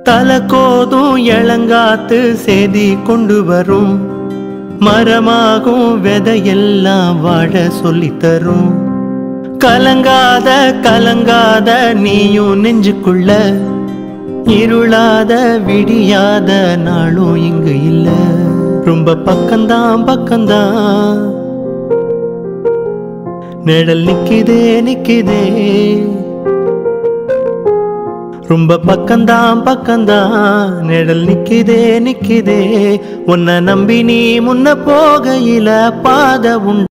தலை கோதும் இளங்காத்து செய்தி கொண்டு வரும் மரமாகும் விதையெல்லாம் வாழ சொல்லித் தரும் கலங்காத கலங்காத நீயும் நெஞ்சுக்குள்ள இருளாத விடியாத நாளும் இங்கு இல்ல ரொம்ப பக்கம்தான் பக்கம்தான் நிழல் நிக்குதே நிக்குதே ரொம்ப பக்கம்தான் பக்கம்தான் நிழல் நிக்குதே நிக்குதே உன்னை நம்பி நீ முன்ன போகையில பாத உண்டு